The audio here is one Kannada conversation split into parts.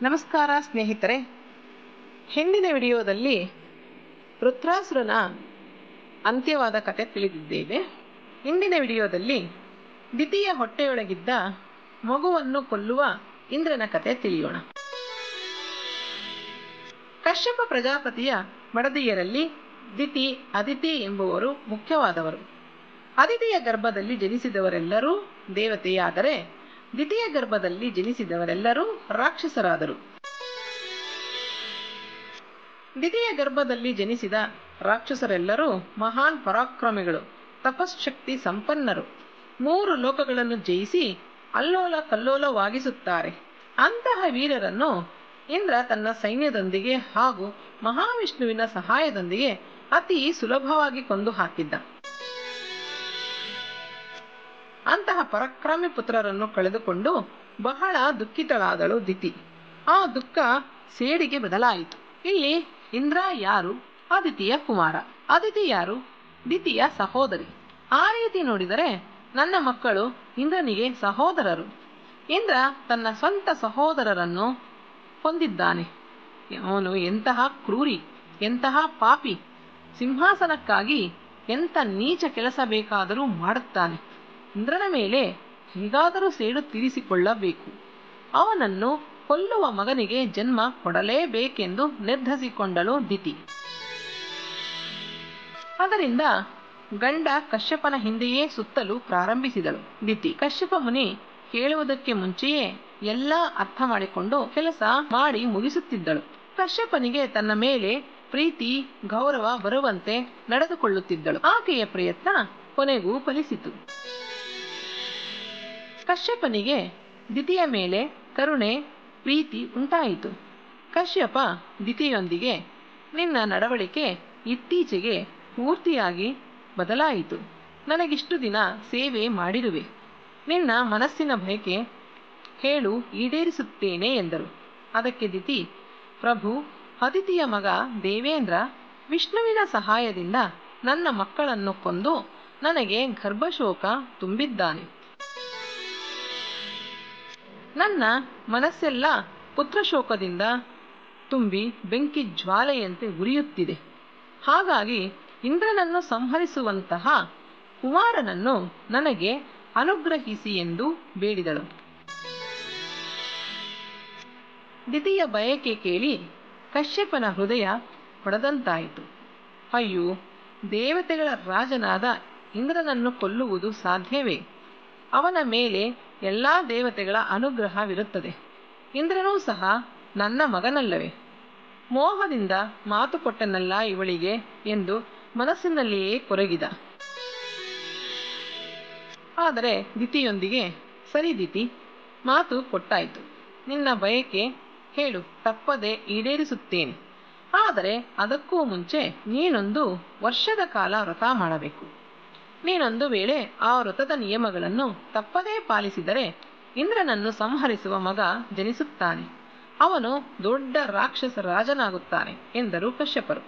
ನಮಸ್ಕಾರ ಸ್ನೇಹಿತರೆ ಹಿಂದಿನ ವಿಡಿಯೋದಲ್ಲಿ ವೃತ್ರಾಸುರನ ಅಂತ್ಯವಾದ ಕತೆ ತಿಳಿದಿದ್ದೇವೆ ಇಂದಿನ ವಿಡಿಯೋದಲ್ಲಿ ದಿತಿಯ ಹೊಟ್ಟೆಯೊಳಗಿದ್ದ ಮಗುವನ್ನು ಕೊಲ್ಲುವ ಇಂದ್ರನ ಕತೆ ತಿಳಿಯೋಣ ಕಶ್ಯಪ ಪ್ರಜಾಪತಿಯ ಮಡದಿಯರಲ್ಲಿ ದಿತಿ ಅದಿತಿ ಎಂಬುವರು ಮುಖ್ಯವಾದವರು ಅದಿತಿಯ ಗರ್ಭದಲ್ಲಿ ಜನಿಸಿದವರೆಲ್ಲರೂ ದೇವತೆಯಾದರೆ ದಿತಿಯ ಗರ್ಭದಲ್ಲಿ ಜನಿಸಿದವರೆಲ್ಲರೂ ರಾಕ್ಷಸರಾದರು ದಿತಿಯ ಗರ್ಭದಲ್ಲಿ ಜನಿಸಿದ ರಾಕ್ಷಸರೆಲ್ಲರೂ ಮಹಾನ್ ಪರಾಕ್ರಮಿಗಳು ತಪಶ್ಶಕ್ತಿ ಸಂಪನ್ನರು ಮೂರು ಲೋಕಗಳನ್ನು ಜಯಿಸಿ ಅಲ್ಲೋಲ ಕಲ್ಲೋಲವಾಗಿಸುತ್ತಾರೆ ಅಂತಹ ವೀರರನ್ನು ಇಂದ್ರ ತನ್ನ ಸೈನ್ಯದೊಂದಿಗೆ ಹಾಗೂ ಮಹಾವಿಷ್ಣುವಿನ ಸಹಾಯದೊಂದಿಗೆ ಅತಿ ಸುಲಭವಾಗಿ ಕೊಂದು ಹಾಕಿದ್ದ ಅಂತಹ ಪರಾಕ್ರಮಿ ಪುತ್ರರನ್ನು ಕಳೆದುಕೊಂಡು ಬಹಳ ದುಃಖಿತಳಾದಳು ದಿತಿ ಆ ದುಃಖ ಸೇಡಿಗೆ ಬದಲಾಯಿತು ಇಲ್ಲಿ ಇಂದ್ರ ಯಾರು ಅದಿತಿಯ ಕುಮಾರ ಅದಿತಿ ಯಾರು ದಿತಿಯ ಸಹೋದರಿ ಆ ರೀತಿ ನೋಡಿದರೆ ನನ್ನ ಮಕ್ಕಳು ಇಂದ್ರನಿಗೆ ಸಹೋದರರು ಇಂದ್ರ ತನ್ನ ಸ್ವಂತ ಸಹೋದರರನ್ನು ಕೊಂದಿದ್ದಾನೆ ಅವನು ಎಂತಹ ಕ್ರೂರಿ ಎಂತಹ ಪಾಪಿ ಸಿಂಹಾಸನಕ್ಕಾಗಿ ಎಂಥ ನೀಚ ಕೆಲಸ ಬೇಕಾದರೂ ಮಾಡುತ್ತಾನೆ ಇಂದ್ರನ ಮೇಲೆ ಹೇಗಾದರೂ ಸೇಡು ತೀರಿಸಿಕೊಳ್ಳಬೇಕು ಅವನನ್ನು ಕೊಲ್ಲುವ ಮಗನಿಗೆ ಜನ್ಮ ಕೊಡಲೇಬೇಕೆಂದು ನಿರ್ಧರಿಸಿಕೊಂಡಳು ದಿತಿ ಅದರಿಂದ ಗಂಡ ಕಶ್ಯಪನ ಹಿಂದೆಯೇ ಸುತ್ತಲು ಪ್ರಾರಂಭಿಸಿದಳು ದಿತಿ ಕಶ್ಯಪ ಮುನಿ ಕೇಳುವುದಕ್ಕೆ ಮುಂಚೆಯೇ ಎಲ್ಲ ಅರ್ಥ ಮಾಡಿಕೊಂಡು ಕೆಲಸ ಮಾಡಿ ಮುಗಿಸುತ್ತಿದ್ದಳು ಕಶ್ಯಪನಿಗೆ ತನ್ನ ಮೇಲೆ ಪ್ರೀತಿ ಗೌರವ ಬರುವಂತೆ ನಡೆದುಕೊಳ್ಳುತ್ತಿದ್ದಳು ಆಕೆಯ ಪ್ರಯತ್ನ ಕೊನೆಗೂ ಫಲಿಸಿತು ಕಶ್ಯಪನಿಗೆ ದಿತಿಯ ಮೇಲೆ ಕರುಣೆ ಪ್ರೀತಿ ಉಂಟಾಯಿತು ಕಶ್ಯಪ ದಿತಿಯೊಂದಿಗೆ ನಿನ್ನ ನಡವಳಿಕೆ ಇತ್ತೀಚೆಗೆ ಪೂರ್ತಿಯಾಗಿ ಬದಲಾಯಿತು ನನಗಿಷ್ಟು ದಿನ ಸೇವೆ ಮಾಡಿರುವೆ ನಿನ್ನ ಮನಸ್ಸಿನ ಬಯಕೆ ಹೇಳು ಈಡೇರಿಸುತ್ತೇನೆ ಎಂದರು ಅದಕ್ಕೆ ದಿತಿ ಪ್ರಭು ಅದಿತಿಯ ಮಗ ದೇವೇಂದ್ರ ವಿಷ್ಣುವಿನ ಸಹಾಯದಿಂದ ನನ್ನ ಮಕ್ಕಳನ್ನು ಕೊಂದು ನನಗೆ ಗರ್ಭಶೋಕ ತುಂಬಿದ್ದಾನೆ ನನ್ನ ಮನಸ್ಸೆಲ್ಲ ಪುತ್ರಶೋಕದಿಂದ ತುಂಬಿ ಬೆಂಕಿ ಜ್ವಾಲೆಯಂತೆ ಉರಿಯುತ್ತಿದೆ ಹಾಗಾಗಿ ಇಂದ್ರನನ್ನು ಸಂಹರಿಸುವಂತಹ ಕುಮಾರನನ್ನು ನನಗೆ ಅನುಗ್ರಹಿಸಿ ಎಂದು ಬೇಡಿದಳು ದಿತಿಯ ಬಯಕೆ ಕೇಳಿ ಕಶ್ಯಪನ ಹೃದಯ ಹೊಡೆದಂತಾಯಿತು ಅಯ್ಯೋ ದೇವತೆಗಳ ರಾಜನಾದ ಇಂದ್ರನನ್ನು ಕೊಲ್ಲುವುದು ಸಾಧ್ಯವೇ ಅವನ ಮೇಲೆ ಎಲ್ಲ ದೇವತೆಗಳ ಅನುಗ್ರಹವಿರುತ್ತದೆ ಇಂದ್ರನೂ ಸಹ ನನ್ನ ಮಗನಲ್ಲವೇ ಮೋಹದಿಂದ ಮಾತು ಕೊಟ್ಟನಲ್ಲ ಇವಳಿಗೆ ಎಂದು ಮನಸ್ಸಿನಲ್ಲಿಯೇ ಕೊರಗಿದ ಆದರೆ ದಿತಿಯೊಂದಿಗೆ ಸರಿ ದಿತಿ ಮಾತು ಕೊಟ್ಟಾಯಿತು ನಿನ್ನ ಬಯಕೆ ಹೇಳು ತಪ್ಪದೆ ಈಡೇರಿಸುತ್ತೇನೆ ಆದರೆ ಅದಕ್ಕೂ ಮುಂಚೆ ನೀನೊಂದು ವರ್ಷದ ಕಾಲ ವ್ರತ ಮಾಡಬೇಕು ನೀನೊಂದು ವೇಳೆ ಆ ವ್ರತದ ನಿಯಮಗಳನ್ನು ತಪ್ಪದೇ ಪಾಲಿಸಿದರೆ ಇಂದ್ರನನ್ನು ಸಂಹರಿಸುವ ಮಗ ಜನಿಸುತ್ತಾನೆ ಅವನು ದೊಡ್ಡ ರಾಕ್ಷಸ ರಾಜನಾಗುತ್ತಾನೆ ಎಂದರು ಕಶ್ಯಪರು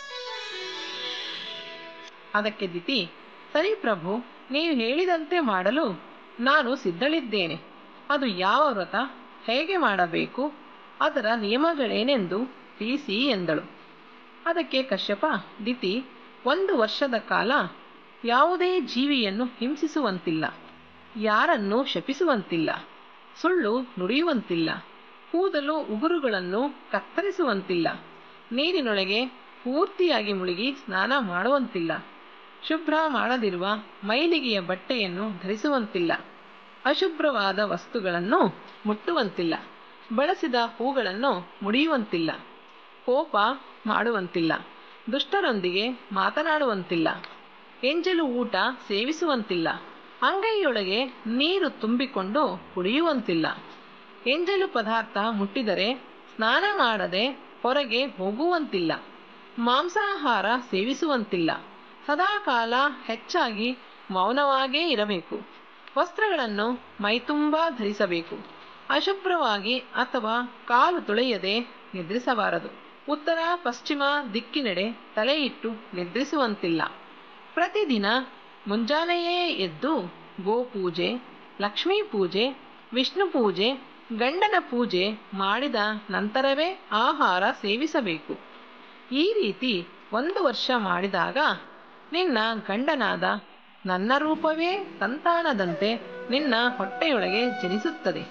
ಅದಕ್ಕೆ ದಿತಿ ಸರಿ ಪ್ರಭು ನೀವು ಹೇಳಿದಂತೆ ಮಾಡಲು ನಾನು ಸಿದ್ಧಳಿದ್ದೇನೆ ಅದು ಯಾವ ವ್ರತ ಹೇಗೆ ಮಾಡಬೇಕು ಅದರ ನಿಯಮಗಳೇನೆಂದು ತಿಳಿಸಿ ಎಂದಳು ಅದಕ್ಕೆ ಕಶ್ಯಪ ದಿತಿ ಒಂದು ವರ್ಷದ ಕಾಲ ಯಾವುದೇ ಜೀವಿಯನ್ನು ಹಿಂಸಿಸುವಂತಿಲ್ಲ ಯಾರನ್ನು ಶಪಿಸುವಂತಿಲ್ಲ ಸುಳ್ಳು ನುಡಿಯುವಂತಿಲ್ಲ ಕೂದಲು ಉಗುರುಗಳನ್ನು ಕತ್ತರಿಸುವಂತಿಲ್ಲ ನೀರಿನೊಳಗೆ ಪೂರ್ತಿಯಾಗಿ ಮುಳುಗಿ ಸ್ನಾನ ಮಾಡುವಂತಿಲ್ಲ ಶುಭ್ರ ಮಾಡದಿರುವ ಮೈಲಿಗೆಯ ಬಟ್ಟೆಯನ್ನು ಧರಿಸುವಂತಿಲ್ಲ ಅಶುಭ್ರವಾದ ವಸ್ತುಗಳನ್ನು ಮುಟ್ಟುವಂತಿಲ್ಲ ಬಳಸಿದ ಹೂಗಳನ್ನು ಮುಡಿಯುವಂತಿಲ್ಲ ಕೋಪ ಮಾಡುವಂತಿಲ್ಲ ದುಷ್ಟರೊಂದಿಗೆ ಮಾತನಾಡುವಂತಿಲ್ಲ ಎಂಜಲು ಊಟ ಸೇವಿಸುವಂತಿಲ್ಲ ಅಂಗೈಯೊಳಗೆ ನೀರು ತುಂಬಿಕೊಂಡು ಕುಡಿಯುವಂತಿಲ್ಲ ಎಂಜಲು ಪದಾರ್ಥ ಮುಟ್ಟಿದರೆ ಸ್ನಾನ ಮಾಡದೆ ಹೊರಗೆ ಹೋಗುವಂತಿಲ್ಲ ಮಾಂಸಾಹಾರ ಸೇವಿಸುವಂತಿಲ್ಲ ಸದಾಕಾಲ ಹೆಚ್ಚಾಗಿ ಮೌನವಾಗೇ ಇರಬೇಕು ವಸ್ತ್ರಗಳನ್ನು ಮೈತುಂಬಾ ಧರಿಸಬೇಕು ಅಶುಭ್ರವಾಗಿ ಅಥವಾ ಕಾಲು ತೊಳೆಯದೆ ನಿದ್ರಿಸಬಾರದು ಉತ್ತರ ಪಶ್ಚಿಮ ದಿಕ್ಕಿನೆಡೆ ತಲೆಯಿಟ್ಟು ನಿದ್ರಿಸುವಂತಿಲ್ಲ ಪ್ರತಿದಿನ ಮುಂಜಾನೆಯೇ ಎದ್ದು ಗೋಪೂಜೆ ಲಕ್ಷ್ಮೀ ಪೂಜೆ ವಿಷ್ಣು ಪೂಜೆ ಗಂಡನ ಪೂಜೆ ಮಾಡಿದ ನಂತರವೇ ಆಹಾರ ಸೇವಿಸಬೇಕು ಈ ರೀತಿ ಒಂದು ವರ್ಷ ಮಾಡಿದಾಗ ನಿನ್ನ ಗಂಡನಾದ ನನ್ನ ರೂಪವೇ ಸಂತಾನದಂತೆ ನಿನ್ನ ಹೊಟ್ಟೆಯೊಳಗೆ ಜನಿಸುತ್ತದೆ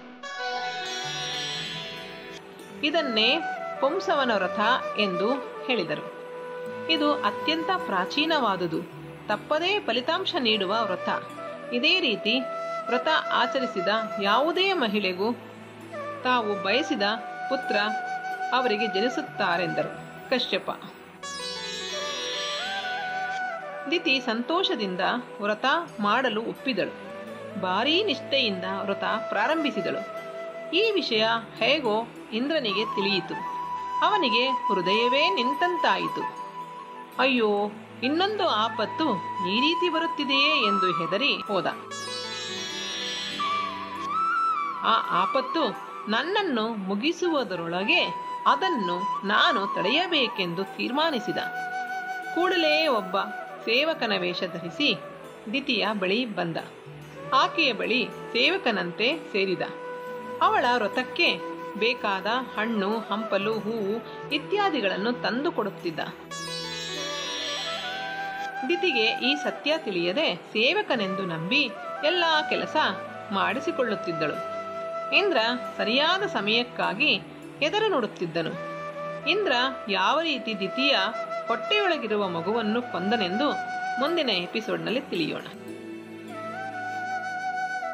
ಇದನ್ನೇ ಪುಂಸವನ ವ್ರತ ಎಂದು ಹೇಳಿದರು ಇದು ಅತ್ಯಂತ ಪ್ರಾಚೀನವಾದುದು ತಪ್ಪದೇ ಫಲಿತಾಂಶ ನೀಡುವ ವ್ರತ ಇದೇ ರೀತಿ ವ್ರತ ಆಚರಿಸಿದ ಯಾವುದೇ ಮಹಿಳೆಗೂ ತಾವು ಬಯಸಿದ ಪುತ್ರ ಅವರಿಗೆ ಜನಿಸುತ್ತಾರೆಂದರು ಕಶ್ಯಪ ದಿತಿ ಸಂತೋಷದಿಂದ ವ್ರತ ಮಾಡಲು ಒಪ್ಪಿದಳು ಭಾರೀ ನಿಷ್ಠೆಯಿಂದ ವ್ರತ ಪ್ರಾರಂಭಿಸಿದಳು ಈ ವಿಷಯ ಹೇಗೋ ಇಂದ್ರನಿಗೆ ತಿಳಿಯಿತು ಅವನಿಗೆ ಹೃದಯವೇ ನಿಂತಂತಾಯಿತು ಅಯ್ಯೋ ಇನ್ನೊಂದು ಆಪತ್ತು ಈ ರೀತಿ ಬರುತ್ತಿದೆಯೇ ಎಂದು ಹೆದರಿ ಹೋದ ಆ ಆಪತ್ತು ನನ್ನನ್ನು ಮುಗಿಸುವುದರೊಳಗೆ ಅದನ್ನು ನಾನು ತಡೆಯಬೇಕೆಂದು ತೀರ್ಮಾನಿಸಿದ ಕೂಡಲೇ ಒಬ್ಬ ಸೇವಕನ ವೇಷ ಧರಿಸಿ ದಿತಿಯ ಬಳಿ ಬಂದ ಆಕೆಯ ಬಳಿ ಸೇವಕನಂತೆ ಸೇರಿದ ಅವಳ ವ್ರತಕ್ಕೆ ಬೇಕಾದ ಹಣ್ಣು ಹಂಪಲು ಹೂವು ಇತ್ಯಾದಿಗಳನ್ನು ತಂದು ಕೊಡುತ್ತಿದ್ದ ದಿತಿಗೆ ಈ ಸತ್ಯ ತಿಳಿಯದೆ ಸೇವಕನೆಂದು ನಂಬಿ ಎಲ್ಲ ಕೆಲಸ ಮಾಡಿಸಿಕೊಳ್ಳುತ್ತಿದ್ದಳು ಇಂದ್ರ ಸರಿಯಾದ ಸಮಯಕ್ಕಾಗಿ ಎದುರು ನೋಡುತ್ತಿದ್ದನು ಇಂದ್ರ ಯಾವ ರೀತಿ ದಿತಿಯ ಹೊಟ್ಟೆಯೊಳಗಿರುವ ಮಗುವನ್ನು ಕೊಂದನೆಂದು ಮುಂದಿನ ಎಪಿಸೋಡ್ನಲ್ಲಿ ತಿಳಿಯೋಣ